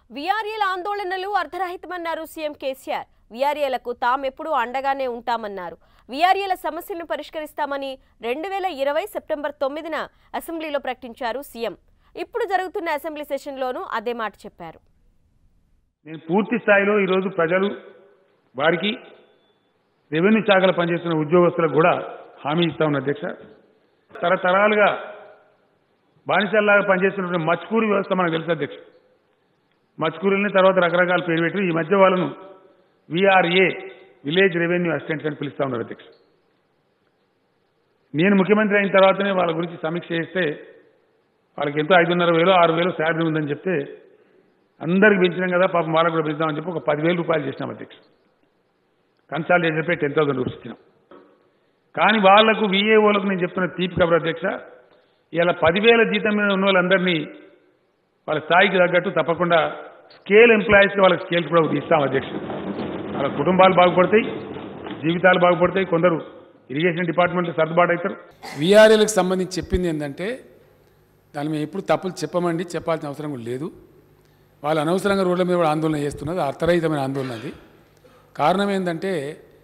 వీఆర్ఏల ఆందోళనలు అర్ధరహితమన్నారు సీఎం కేసీఆర్ వీఆర్ఏలకు తామెప్పుడూ అండగానే ఉంటామన్నారు వీఆర్ఏల సమస్యలను పరిష్కరిస్తామని రెండు వేల ఇరవై సెప్టెంబర్ తొమ్మిదిన అసెంబ్లీలో ప్రకటించారు సీఎం ఇప్పుడు జరుగుతున్న అసెంబ్లీ సెషన్లోనూ అదే మాట చెప్పారు నేను పూర్తి స్థాయిలో ఈరోజు ప్రజలు వారికి రెవెన్యూ శాఖలో పనిచేస్తున్న ఉద్యోగస్తులకు కూడా హామీ ఇస్తా ఉన్న అధ్యక్ష తరతరాలుగా బానిసల్లాగా పనిచేస్తున్న మచ్కూరి వ్యవస్థ మనకు తెలుసు అధ్యక్ష మచ్కూరుల్ని తర్వాత రకరకాల పేరు పెట్టి ఈ మధ్య వాళ్ళను విఆర్ఏ విలేజ్ రెవెన్యూ అసిస్టెంట్స్ అని పిలుస్తా ఉన్నారు అధ్యక్ష నేను ముఖ్యమంత్రి అయిన తర్వాతనే వాళ్ళ గురించి సమీక్ష చేస్తే వాళ్ళకి ఎంతో ఐదున్నర వేలు ఆరు వేలు శాలరీ ఉందని చెప్తే అందరికి పెంచినాం కదా పాపం వాళ్ళకు కూడా పెంచుదామని చెప్పి ఒక పదివేల రూపాయలు చేసినాం అధ్యక్ష కన్సాలిడేట్ చెప్పి టెన్ థౌసండ్ రూపీస్ ఇచ్చినాం కానీ వాళ్లకు విఏఓలకు నేను చెప్తున్న తీపి కబర్ అధ్యక్ష ఇలా పదివేల జీతం మీద ఉన్న వాళ్ళందరినీ వాళ్ళ స్థాయికి తగ్గట్టు తప్పకుండా స్కేల్ ఎంప్లాయీస్కి వాళ్ళకి స్కేల్ కూడా ఇస్తాం అధ్యక్ష వాళ్ళ కుటుంబాలు బాగుపడతాయి జీవితాలు బాగుపడతాయి కొందరు ఇరిగేషన్ డిపార్ట్మెంట్లో సర్దుబాటు అవుతారు వీఆర్ఏలకు సంబంధించి చెప్పింది ఏంటంటే దాని మేము ఎప్పుడు తప్పులు చెప్పమండి చెప్పాల్సిన అవసరం కూడా లేదు వాళ్ళు అనవసరంగా రోడ్ల మీద కూడా ఆందోళన చేస్తున్నది అర్థరహితమైన ఆందోళన అది కారణం ఏంటంటే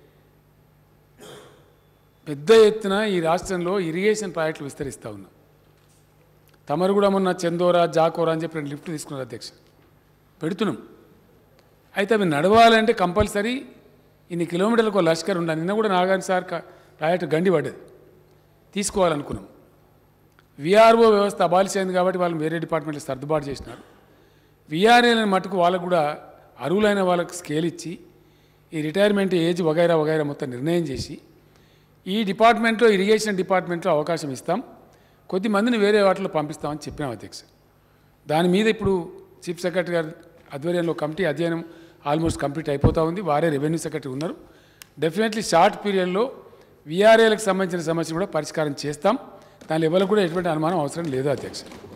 పెద్ద ఎత్తున ఈ రాష్ట్రంలో ఇరిగేషన్ ప్రాజెక్టులు విస్తరిస్తూ ఉన్నాం తమరు కూడా మొన్న చందోరా జాకోరా అని చెప్పి రెండు లిఫ్ట్ తీసుకున్నారు అధ్యక్ష పెడుతున్నాం అయితే అవి నడవాలంటే కంపల్సరీ ఇన్ని కిలోమీటర్లకు ఒక లష్కర్ ఉండాలి నిన్న కూడా నాగార్జున సార్ క- ప్రాజెక్టు గండి పడ్డది తీసుకోవాలనుకున్నాం విఆర్ఓ వ్యవస్థ అబాలిష్ అయింది కాబట్టి వాళ్ళు వేరే డిపార్ట్మెంట్లో సర్దుబాటు చేసినారు విఆర్ఏలని మటుకు వాళ్ళకు కూడా అర్హులైన వాళ్ళకి స్కేల్ ఇచ్చి ఈ రిటైర్మెంట్ ఏజ్ వగైరా వగైరా మొత్తం నిర్ణయం చేసి ఈ డిపార్ట్మెంట్లో ఇరిగేషన్ డిపార్ట్మెంట్లో అవకాశం ఇస్తాం కొద్ది మందిని వేరే వాటిలో పంపిస్తామని చెప్పినాం అధ్యక్ష దాని మీద ఇప్పుడు చీఫ్ సెక్రటరీ గారి ఆధ్వర్యంలో కమిటీ అధ్యయనం ఆల్మోస్ట్ కంప్లీట్ అయిపోతూ ఉంది వారే రెవెన్యూ సెక్రటరీ ఉన్నారు డెఫినెట్లీ షార్ట్ పీరియడ్లో వీఆర్ఏలకు సంబంధించిన సమస్యలు కూడా పరిష్కారం చేస్తాం దానిలో ఎవరికి కూడా ఎటువంటి అనుమానం అవసరం లేదు అధ్యక్ష